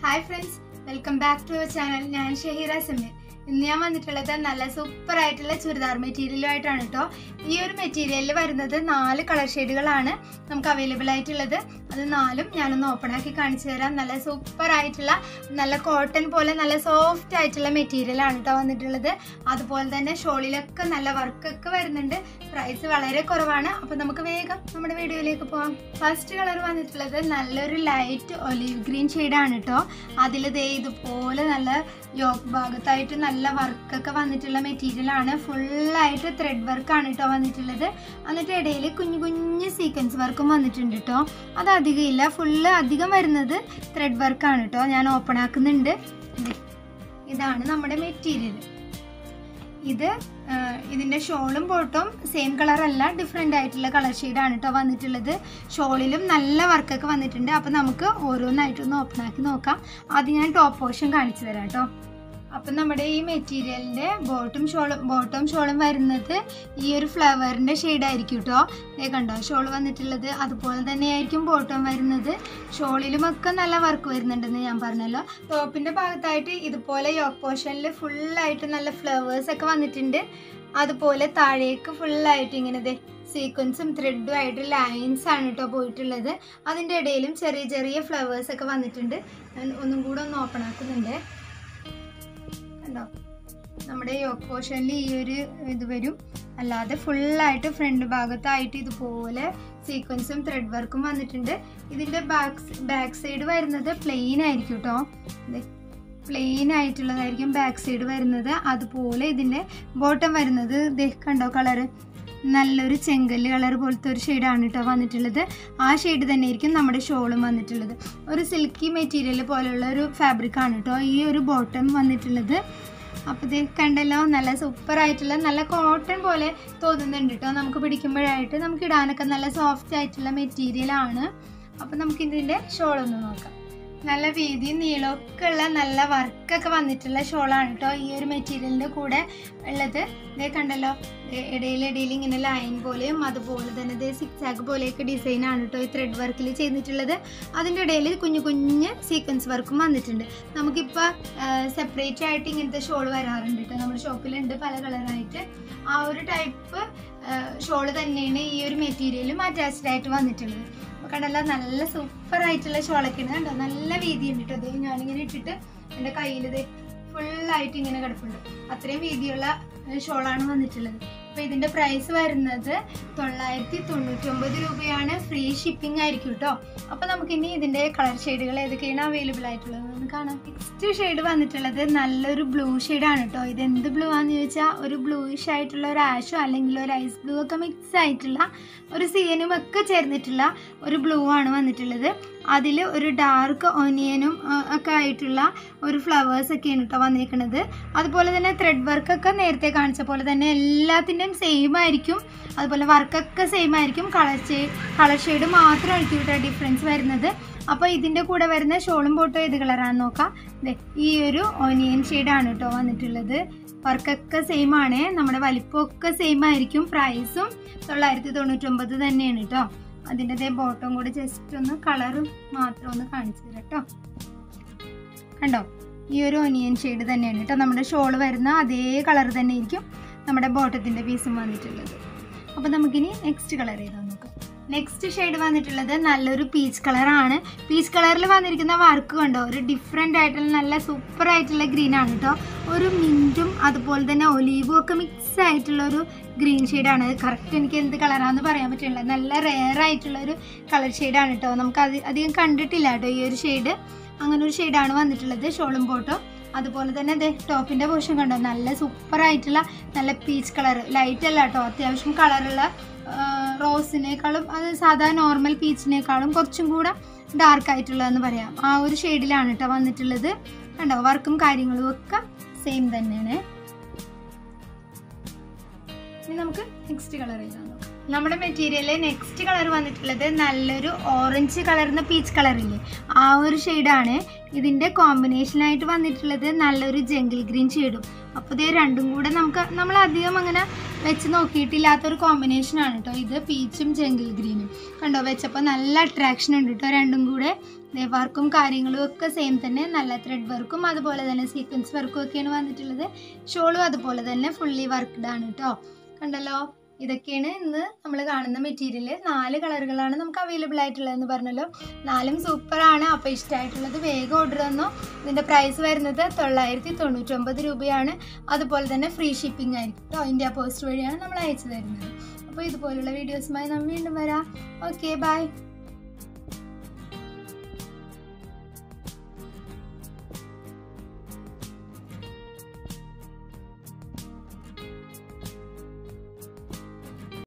hi friends welcome back to our channel ഞാൻ ഷഹീറ സമീർ ഇന്ന് ഞാൻ വന്നിട്ടുള്ളത് നല്ല സൂപ്പർ ആയിട്ടുള്ള ചുരിദാർ മെറ്റീരിയലുമായിട്ടാണ് കേട്ടോ ഈ ഒരു മെറ്റീരിയലിൽ വരുന്നത് നാല് കളർ ഷെയ്ഡുകളാണ് നമുക്ക് അവൈലബിൾ ആയിട്ടുള്ളത് അത് നാലും ഞാനൊന്ന് ഓപ്പൺ ആക്കി കാണിച്ചു തരാം നല്ല സൂപ്പർ ആയിട്ടുള്ള നല്ല കോട്ടൺ പോലെ നല്ല സോഫ്റ്റ് ആയിട്ടുള്ള മെറ്റീരിയലാണ് കേട്ടോ വന്നിട്ടുള്ളത് അതുപോലെ തന്നെ ഷോളിലൊക്കെ നല്ല വർക്കൊക്കെ വരുന്നുണ്ട് പ്രൈസ് വളരെ കുറവാണ് അപ്പോൾ നമുക്ക് വേഗം നമ്മുടെ വീഡിയോയിലേക്ക് പോവാം ഫസ്റ്റ് കളർ വന്നിട്ടുള്ളത് നല്ലൊരു ലൈറ്റ് ഒലിവ് ഗ്രീൻ ഷെയ്ഡാണ് കേട്ടോ അതിൽ ദേ ഇതുപോലെ നല്ല യോക്ക് ഭാഗത്തായിട്ട് നല്ല വർക്കൊക്കെ വന്നിട്ടുള്ള മെറ്റീരിയൽ ആണ് ഫുള്ളായിട്ട് ത്രെഡ് വർക്കാണ് കേട്ടോ വന്നിട്ടുള്ളത് എന്നിട്ട് ഇടയിൽ കുഞ്ഞു കുഞ്ഞു സീക്വൻസ് വർക്കും വന്നിട്ടുണ്ട് കേട്ടോ അത് അധികം ഇല്ല ഫുള്ള് അധികം വരുന്നത് ത്രെഡ് വർക്കാണ് കേട്ടോ ഞാൻ ഓപ്പൺ ആക്കുന്നുണ്ട് ദേ, ഇതാണ് നമ്മുടെ മെറ്റീരിയൽ ഇത് ആ, ഇതിന്റെ ഷോളും ബോട്ടും സെയിം കളർ അല്ല ഡിഫറെൻ്റ് ആയിട്ടുള്ള കളർ ഷെയ്ഡാണ് കേട്ടോ വന്നിട്ടുള്ളത് ഷോളിലും നല്ല വർക്കൊക്കെ വന്നിട്ടുണ്ട് അപ്പം നമുക്ക് ഓരോന്നായിട്ടൊന്ന് ഓപ്പൺ ആക്കി നോക്കാം ആദ്യം ഞാൻ ടോപ്പ് പോർഷൻ കാണിച്ചു തരാം കേട്ടോ അപ്പം നമ്മുടെ ഈ മെറ്റീരിയലിൻ്റെ ബോട്ടും ഷോളും ബോട്ടും ഷോളും വരുന്നത് ഈ ഒരു ഫ്ലവറിൻ്റെ ഷെയ്ഡായിരിക്കും കേട്ടോ ദേ കണ്ടോ ഷോൾ വന്നിട്ടുള്ളത് അതുപോലെ തന്നെയായിരിക്കും ബോട്ടം വരുന്നത് ഷോളിലുമൊക്കെ നല്ല വർക്ക് വരുന്നുണ്ടെന്ന് ഞാൻ പറഞ്ഞല്ലോ ടോപ്പിൻ്റെ ഭാഗത്തായിട്ട് ഇതുപോലെ യോക്ക് പോർഷനിൽ ഫുള്ളായിട്ട് നല്ല ഫ്ലവേഴ്സ് ഒക്കെ വന്നിട്ടുണ്ട് അതുപോലെ താഴേക്ക് ഫുള്ളായിട്ട് ഇങ്ങനെ ദേ സീക്വൻസും ത്രെഡും ആയിട്ട് ലൈൻസ് ആണ് കേട്ടോ പോയിട്ടുള്ളത് അതിൻ്റെ ഇടയിലും ചെറിയ ചെറിയ ഫ്ലവേഴ്സ് ഒക്കെ വന്നിട്ടുണ്ട് ഞാൻ ഒന്നും കൂടെ ഒന്ന് ഓപ്പൺ ആക്കുന്നുണ്ട് കണ്ടോ നമ്മുടെ യോക്ക് പോർഷനിൽ ഈ ഒരു ഇത് വരും അല്ലാതെ ഫുള്ളായിട്ട് ഫ്രണ്ട് ഭാഗത്തായിട്ട് ഇതുപോലെ സീക്വൻസും ത്രെഡ് വർക്കും വന്നിട്ടുണ്ട് ഇതിൻ്റെ ബാക്ക് ബാക്ക് സൈഡ് വരുന്നത് പ്ലെയിൻ ആയിരിക്കും കേട്ടോ പ്ലെയിൻ ആയിട്ടുള്ളതായിരിക്കും ബാക്ക് സൈഡ് വരുന്നത് അതുപോലെ ഇതിൻ്റെ ബോട്ടം വരുന്നത് ദേ കണ്ടോ കളറ് നല്ലൊരു ചെങ്കല്ല് കളർ പോലത്തെ ഒരു ഷെയ്ഡാണ് കേട്ടോ വന്നിട്ടുള്ളത് ആ ഷെയ്ഡ് തന്നെ ആയിരിക്കും നമ്മുടെ ഷോളും വന്നിട്ടുള്ളത് ഒരു സിൽക്കി മെറ്റീരിയൽ പോലെയുള്ള ഒരു ഫാബ്രിക് ആണ് കേട്ടോ ഈ ഒരു ബോട്ടം വന്നിട്ടുള്ളത് അപ്പോൾ ഇത് കണ്ടല്ലോ നല്ല സൂപ്പർ ആയിട്ടുള്ള നല്ല കോട്ടൺ പോലെ തോന്നുന്നുണ്ട് കേട്ടോ നമുക്ക് പിടിക്കുമ്പോഴായിട്ട് നമുക്ക് ഇടാനൊക്കെ നല്ല സോഫ്റ്റ് ആയിട്ടുള്ള മെറ്റീരിയൽ ആണ് അപ്പോൾ നമുക്ക് ഇതിൻ്റെ ഷോൾ ഒന്ന് നോക്കാം നല്ല വീതിയും നീളമൊക്കെ ഉള്ള നല്ല വർക്കൊക്കെ വന്നിട്ടുള്ള ഷോളാണ് കേട്ടോ ഈ ഒരു മെറ്റീരിയലിൻ്റെ കൂടെ ഉള്ളത് ഇതേ കണ്ടല്ലോ ഇടയിൽ ഇടയിൽ ഇങ്ങനെ ലൈൻ പോലെയും അതുപോലെ തന്നെ ഇതേ സിക്സ് ആക്ക് പോലെയൊക്കെ ഡിസൈൻ ആണ് കേട്ടോ ഈ ത്രെഡ് വർക്കിൽ ചെയ്തിട്ടുള്ളത് അതിൻ്റെ ഇടയിൽ കുഞ്ഞു കുഞ്ഞ് സീക്വൻസ് വർക്കും വന്നിട്ടുണ്ട് നമുക്കിപ്പോൾ സെപ്പറേറ്റ് ആയിട്ട് ഇങ്ങനത്തെ ഷോൾ വരാറുണ്ട് കേട്ടോ നമ്മുടെ ഷോപ്പിലുണ്ട് പല കളറായിട്ട് ആ ഒരു ടൈപ്പ് ഷോൾ തന്നെയാണ് ഈ ഒരു മെറ്റീരിയലും അറ്റാച്ച്ഡ് ആയിട്ട് വന്നിട്ടുള്ളത് അപ്പോൾ കണ്ടല്ലോ നല്ല സൂപ്പർ ആയിട്ടുള്ള ഷോളൊക്കെയാണ് കണ്ടോ നല്ല വീതിയുണ്ട് കേട്ടോ അത് ഞാനിങ്ങനെ ഇട്ടിട്ട് എൻ്റെ കയ്യിൽ ഇത് ഫുള്ളായിട്ട് ഇങ്ങനെ കിടപ്പുണ്ട് അത്രയും വീതിയുള്ള ഷോളാണ് വന്നിട്ടുള്ളത് അപ്പോൾ ഇതിൻ്റെ പ്രൈസ് വരുന്നത് തൊള്ളായിരത്തി തൊണ്ണൂറ്റൊമ്പത് രൂപയാണ് ഫ്രീ ഷിപ്പിംഗ് ആയിരിക്കും കേട്ടോ അപ്പോൾ നമുക്കിനി ഇതിൻ്റെ കളർ ഷെയ്ഡുകൾ ഏതൊക്കെയാണ് അവൈലബിൾ ആയിട്ടുള്ളത് എന്ന് കാണാം നെക്സ്റ്റ് ഷെയ്ഡ് വന്നിട്ടുള്ളത് നല്ലൊരു ബ്ലൂ ഷെയ്ഡാണ് കേട്ടോ ഇത് എന്ത് ബ്ലൂ ആണെന്ന് ചോദിച്ചാൽ ഒരു ബ്ലൂയിഷ് ആയിട്ടുള്ള ഒരു ആഷോ അല്ലെങ്കിൽ ഒരു ഐസ് ബ്ലൂ ഒക്കെ മിക്സ് ആയിട്ടുള്ള ഒരു സിയനും ഒക്കെ ചേർന്നിട്ടുള്ള ഒരു ബ്ലൂ ആണ് വന്നിട്ടുള്ളത് അതിൽ ഒരു ഡാർക്ക് ഒനിയനും ഒക്കെ ആയിട്ടുള്ള ഒരു ഫ്ലവേഴ്സ് ഒക്കെയാണ് കേട്ടോ വന്നിരിക്കുന്നത് അതുപോലെ തന്നെ ത്രെഡ് വർക്കൊക്കെ നേരത്തെ കാണിച്ച പോലെ തന്നെ എല്ലാത്തിൻ്റെയും സെയിം ആയിരിക്കും അതുപോലെ വർക്കൊക്കെ സെയിം ആയിരിക്കും കളർ ഷെയ്ഡ് കളർ ഷെയ്ഡ് മാത്രമായിരിക്കും കേട്ടോ ഡിഫറൻസ് വരുന്നത് അപ്പോൾ ഇതിൻ്റെ കൂടെ വരുന്ന ഷോളും ബോട്ടോ ഏത് കളറാണെന്ന് നോക്കാം ദേ ഈ ഒരു ഒനിയൻ ഷെയ്ഡാണ് കേട്ടോ വന്നിട്ടുള്ളത് വർക്കൊക്കെ സെയിം ആണ് നമ്മുടെ വലിപ്പമൊക്കെ സെയിം ആയിരിക്കും പ്രൈസും തൊള്ളായിരത്തി തൊണ്ണൂറ്റൊമ്പത് തന്നെയാണ് കേട്ടോ അതിൻ്റെ അതേ ബോട്ടം കൂടെ ജസ്റ്റ് ഒന്ന് കളറും മാത്രം ഒന്ന് കാണിച്ചു തരാം കേട്ടോ കണ്ടോ ഈ ഒരു ഒനിയൻ ഷെയ്ഡ് തന്നെയാണ് കേട്ടോ നമ്മുടെ ഷോൾ വരുന്ന അതേ കളർ തന്നെ ആയിരിക്കും നമ്മുടെ ബോട്ടത്തിൻ്റെ പീസും വന്നിട്ടുള്ളത് അപ്പോൾ നമുക്കിനി നെക്സ്റ്റ് കളർ ചെയ്താൽ നോക്കാം നെക്സ്റ്റ് ഷെയ്ഡ് വന്നിട്ടുള്ളത് നല്ലൊരു പീച്ച് കളറാണ് പീച്ച് കളറിൽ വന്നിരിക്കുന്ന വർക്ക് കണ്ടോ ഒരു ഡിഫറെൻ്റ് ആയിട്ടുള്ള നല്ല സൂപ്പർ ആയിട്ടുള്ള ഗ്രീൻ ആണ് കേട്ടോ ഒരു മിൻറ്റും അതുപോലെ തന്നെ ഒലീവും ഒക്കെ മിക്സ് ആയിട്ടുള്ള ഒരു ഗ്രീൻ ഷെയ്ഡാണ് കറക്റ്റ് എനിക്ക് എന്ത് കളറാണെന്ന് പറയാൻ പറ്റില്ല നല്ല റെയർ ആയിട്ടുള്ള ഒരു കളർ ഷെയ്ഡാണ് കേട്ടോ നമുക്ക് അത് അധികം കണ്ടിട്ടില്ല കേട്ടോ ഈ ഒരു ഷെയ്ഡ് അങ്ങനെ ഒരു ഷെയ്ഡാണ് വന്നിട്ടുള്ളത് ഷോളും ബോട്ടോ അതുപോലെ തന്നെ ദേ ടോപ്പിൻ്റെ പോർഷൻ കണ്ടോ നല്ല സൂപ്പർ ആയിട്ടുള്ള നല്ല പീച്ച് കളർ ലൈറ്റ് അല്ല കേട്ടോ അത്യാവശ്യം കളറുള്ള റോസിനേക്കാളും അത് സാധാ നോർമൽ പീച്ചിനേക്കാളും കുറച്ചും കൂടെ ഡാർക്ക് ആയിട്ടുള്ളതെന്ന് പറയാം ആ ഒരു ഷെയ്ഡിലാണ് കേട്ടോ വന്നിട്ടുള്ളത് കണ്ടോ വർക്കും കാര്യങ്ങളും ഒക്കെ സെയിം തന്നെയാണ് ഇനി നമുക്ക് നെക്സ്റ്റ് കളർ ചെയ്താൽ നോക്കാം നമ്മുടെ മെറ്റീരിയലിൽ നെക്സ്റ്റ് കളർ വന്നിട്ടുള്ളത് നല്ലൊരു ഓറഞ്ച് കളർന്ന പീച്ച് കളറില്ലേ ആ ഒരു ഷെയ്ഡാണ് ഇതിൻ്റെ കോമ്പിനേഷനായിട്ട് വന്നിട്ടുള്ളത് നല്ലൊരു ജംഗിൾ ഗ്രീൻ ഷെയ്ഡും അപ്പോൾ ഇത് രണ്ടും കൂടെ നമുക്ക് നമ്മൾ അധികം അങ്ങനെ വെച്ച് നോക്കിയിട്ടില്ലാത്തൊരു കോമ്പിനേഷനാണ് കേട്ടോ ഇത് പീച്ചും ജംഗിൾ ഗ്രീനും കണ്ടോ വെച്ചപ്പോൾ നല്ല അട്രാക്ഷൻ ഉണ്ട് കേട്ടോ രണ്ടും കൂടെ ദേ വർക്കും കാര്യങ്ങളും ഒക്കെ സെയിം തന്നെ നല്ല ത്രെഡ് വർക്കും അതുപോലെ തന്നെ സീക്വൻസ് വർക്കും ഒക്കെയാണ് വന്നിട്ടുള്ളത് ഷോളും അതുപോലെ തന്നെ ഫുള്ളി വർക്ക്ഡ് ആണ് കേട്ടോ കണ്ടല്ലോ ഇതൊക്കെയാണ് ഇന്ന് നമ്മൾ കാണുന്ന മെറ്റീരിയൽ നാല് കളറുകളാണ് നമുക്ക് അവൈലബിൾ ആയിട്ടുള്ളതെന്ന് പറഞ്ഞല്ലോ നാലും സൂപ്പറാണ് അപ്പോൾ ഇഷ്ടമായിട്ടുള്ളത് വേഗം ഓർഡർ തന്നോ ഇതിൻ്റെ പ്രൈസ് വരുന്നത് തൊള്ളായിരത്തി തൊണ്ണൂറ്റൊമ്പത് രൂപയാണ് അതുപോലെ തന്നെ ഫ്രീ ഷിപ്പിംഗ് ആയിരിക്കും കേട്ടോ ഇന്ത്യ പോസ്റ്റ് വഴിയാണ് നമ്മൾ അയച്ചു തരുന്നത് അപ്പോൾ ഇതുപോലുള്ള വീഡിയോസുമായി നമ്മൾ വീണ്ടും വരാം ഓക്കെ ബൈ